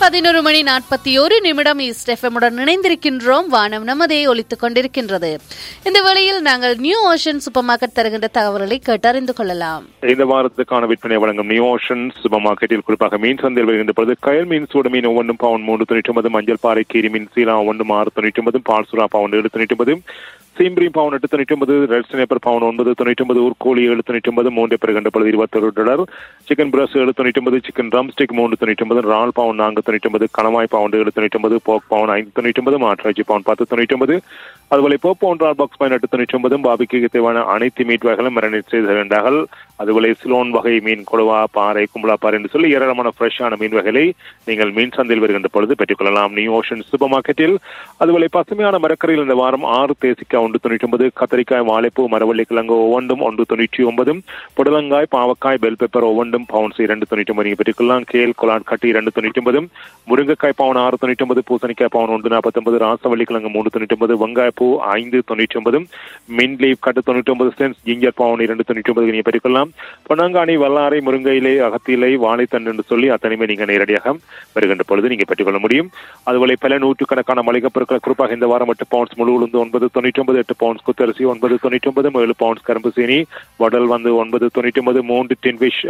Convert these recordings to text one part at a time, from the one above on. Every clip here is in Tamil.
பதினொரு மணி நாற்பத்தி ஒரு நிமிடம் ஈஸ்ட் எஃப்எம்முடன் இணைந்திருக்கின்றோம் வானம் நமதே ஒலித்துக் கொண்டிருக்கின்றது இந்த வேளையில் நாங்கள் நியூ ஓஷன் சூப்பர் மார்க்கெட் தருகின்ற தகவல்களை கேட்டறிந்து கொள்ளலாம் இந்த வாரத்துக்கான விற்பனை வழங்கும் நியூ ஓஷன் சூப்பர் மார்க்கெட்டில் குறிப்பாக மீன் சந்தையில் வருகின்ற பொழுது கயல் மீன் சூடு மீன் ஒவ்வொன்றும் பவுன் மூன்று தொண்ணூற்றி ஒன்பது மஞ்சள் பாறை கீரி மீன் சீலா ஒவ்வொன்றும் ஆறு தொண்ணூற்றி ஒன்பது பால் சுறா பவுன் ஏழு தொண்ணூற்றி ஒன்பது சீம்பிரி பவுன் எட்டு தொண்ணூற்றி ஒன்பது ரெட் ஸ்னேப்பர் பவுன் ஒன்பது தொண்ணூற்றி ஒன்பது ஊர்கோழி ஏழு தொண்ணூற்றி ஒன்பது மூன்று பெறுகின்ற பொழுது இருபத்தொரு டாலர் சிக்கன் பிரஸ் ஏழு தொண்ணூற்றி ஒன்பது சிக்கன் ட்ரம் ஸ்டிக் மூன்று தொண்ணூற்றி ஒன்பது ரால் பவுன் நான்கு தொண்ணூற்றி ஒன்பது கணவாய் பவுன் ஏழு தொண்ணூற்றி ஒன்பது போக் பவுன் ஐந்து தொண்ணூற்றி ஒன்பது மாற்றாச்சி பவுன் பத்து தொண்ணூற்றி ஒன்பது அதுபோல இப்போ பவுன் ரால் பாக்ஸ் பைன் எட்டு தொண்ணூற்றி ஒன்பது பாபிக்கு தேவையான அனைத்து மீட் வகைகளும் மரணிட் செய்து தருகின்றார்கள் அதுபோல சிலோன் வகை மீன் கொடுவா பாறை கும்பலா பாறை என்று சொல்லி ஏராளமான ஃப்ரெஷ்ஷான மீன் வகைகளை நீங்கள் மீன் சந்தையில் வருகின்ற பொழுது பெற்றுக்கொள்ளலாம் நியூ ஓஷன் சூப்பர் மார்க்கெட்டில் அதுபோல பசுமையான மரக்கரையில் இந்த வாரம் ஆறு தேசிக்காய் ஒன்று தொண்ணூற்றி ஒன்பது கத்தரிக்காய் வாழைப்பூ மரவள்ளி கிழங்கு ஒவ்வொன்றும் ஒன்று தொண்ணூற்றி ஒன்பதும் புடலங்காய் பாவக்காய் பெல் பெப்பர் ஒவ்வொன்றும் பவுன்ஸ் இரண்டு தொண்ணூற்றி ஒன்பது நீங்கள் பெற்றுக்கொள்ளலாம் கேல் கொலான் கட்டி இரண்டு தொண்ணூற்றி ஒன்பதும் முருங்கைக்காய் பவுன் ஆறு தொண்ணூற்றி ஒன்பது பூசணிக்காய் பவுன் ஒன்று நாற்பத்தொன்பது ராசவள்ளி கிழங்கு மூன்று தொண்ணூற்றி ஒன்பது வெங்காயப்பூ ஐந்து தொண்ணூற்றி ஒன்பதும் மின் லீவ் கட்டு தொண்ணூற்றி ஒன்பது சென்ஸ் ஜிஞ்சர் பவுன் இரண்டு தொண்ணூற்றி ஒன்பது நீங்கள் பெற்றுக்கொள்ளலாம் பொன்னாங்கானி வல்லாரை முருங்கையிலை அகத்திலை வாழைத்தண்டு என்று சொல்லி அத்தனையுமே நீங்கள் நேரடியாக வருகின்ற பொழுது நீங்கள் பெற்றுக்கொள்ள முடியும் அதுபோல பல நூற்றுக்கணக்கான மளிகைப் பொருட்கள் குறிப்பாக இந்த வாரம் எட்டு பவுன்ஸ் முழு உளுந்து ஒன்பது தொண்ணூற்றி ஒன்பது எட்டு பவுன்ஸ் குத்தரிசி ஒன்பது தொண்ணூற்றி ஒன்பது ஏழு பவுன்ஸ் கரும்பு சீனி வடல் வந்து ஒன்பது தொண்ணூற்றி ஒன்பது மூன்று டின்ஃபிஷ்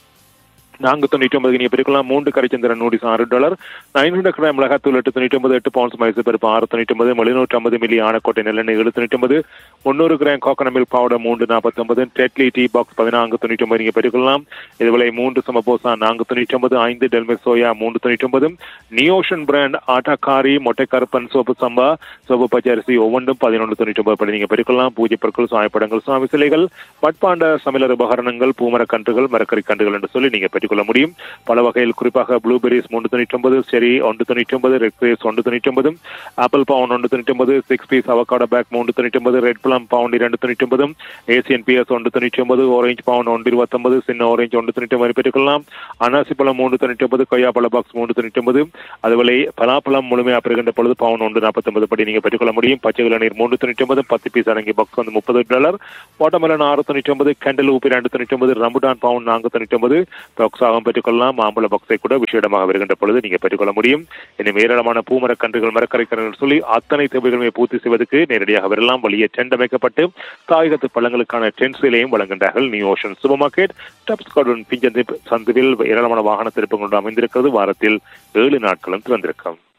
நான்கு தொண்ணூற்றி ஒன்பது நீங்கள் பெருக்கலாம் மூன்று கரைச்சந்திரன் நூடிஸ் ஆறு டாலர் நைன் ஹண்ட்ரட் கிராம் மிளகாத்தூள் எட்டு தொண்ணூற்றி ஒன்பது எட்டு பவுன்ஸ் மைசூர் பருப்பு ஆறு தொண்ணூற்றி ஒன்பது எழுநூற்றி ஐம்பது மில்லி ஆனக்கோட்டை நெல்லெண்ணெய் ஏழு தொண்ணூற்றி ஒன்பது முந்நூறு கிராம் கோகனட் மில்க் பவுடர் மூன்று நாற்பத்தி ஒன்பது டெட்லி டீ பாக்ஸ் பதினான்கு தொண்ணூற்றி ஒன்பது நீங்கள் பெற்றுக்கொள்ளலாம் இதுவரை மூன்று சமபோசா நான்கு தொண்ணூற்றி ஒன்பது ஐந்து டெல்மெக் சோயா மூன்று தொண்ணூற்றி ஒன்பது நியோஷன் பிராண்ட் ஆட்டாக்காரி மொட்டை கருப்பன் சோப்பு சம்பா சோப்பு பச்சரிசி ஒவ்வொன்றும் பதினொன்று தொண்ணூற்றி ஒன்பது படி நீங்கள் பெற்றுக்கொள்ளலாம் பூஜை பொருட்கள் சாயப்படங்கள் சுவாமி சிலைகள் பட்பாண்ட சமையலர் உபகரணங்கள் பூமரக் கன்றுகள் மரக்கறி கன்றுகள் என்று சொல்லி நீங்கள் பெற்றுக்கொள்ள முடியும் பல வகையில் குறிப்பாக ப்ளூபெரிஸ் மூன்று தொண்ணூற்றி ஒன்பது செரி ஒன்று தொண்ணூற்றி ஒன்பது ரெட் கிரேஸ் ஒன்று தொண்ணூற்றி ஒன்பது ஆப்பிள் பவுன் ஒன்று தொண்ணூற்றி ஒன்பது சிக்ஸ் பீஸ் அவகாடோ பேக் மூன்று தொண்ணூற்றி ஒன்பது ரெட் பிளம் பவுண்ட் இரண்டு தொண்ணூற்றி ஒன்பது ஏசியன் பிஎஸ் ஒன்று தொண்ணூற்றி ஒன்பது ஆரஞ்சு பவுன் ஒன்று இருபத்தொன்பது சின்ன ஆரஞ்சு ஒன்று தொண்ணூற்றி ஒன்பது பெற்றுக்கொள்ளலாம் அனாசி பழம் மூன்று தொண்ணூற்றி ஒன்பது கொய்யா பழ பாக்ஸ் மூன்று தொண்ணூற்றி ஒன்பது அதுவரை பலாப்பழம் முழுமையாக பெறுகின்ற பொழுது பவுன் ஒன்று நாற்பத்தொன்பது படி நீங்கள் பெற்றுக்கொள்ள முடியும் பச்சை இளநீர் மூன்று தொண்ணூற்றி ஒன்பது பத்து பீஸ் அடங்கிய பாக்ஸ் வந்து முப்பது டாலர் வாட்டர்மெலன் ஆறு தொண்ணூற்றி ஒன்பது கேண்டல் உப்பு ரெண்டு தொண்ணூற்றி ஒன்பது ரம்புடான் பவுன் நான்கு தொண்ணூற்றி ஒன்பது பாக்ஸாகவும் பெற்றுக்கொள்ளலாம் மாம்பழ பாக்ஸை கூட விஷயமாக வருகின்ற பொழுது நீங்கள் பெற்றுக்கொள்ள முடியும் இன்னும் ஏராளமான பூமரக் கன்றுகள் மரக்கரை கன்றுகள் சொல்லி அத்தனை தேவைகளுமே பூர்த்தி செய்வதற்கு நேரடியாக வரலாம் வழியே டென்ட் அமைக்கப்பட்டு தாயகத்து பழங்களுக்கான டென்ட் சேலையும் வழங்குகின்றார்கள் நியூ ஓஷன் சூப்பர் மார்க்கெட் டப்ஸ் கார்டன் பிஞ்சந்தி சந்திவில் ஏராளமான வாகன திருப்பங்கள் அமைந்திருக்கிறது வாரத்தில் ஏழு நாட்களும் திறந்திருக்கும்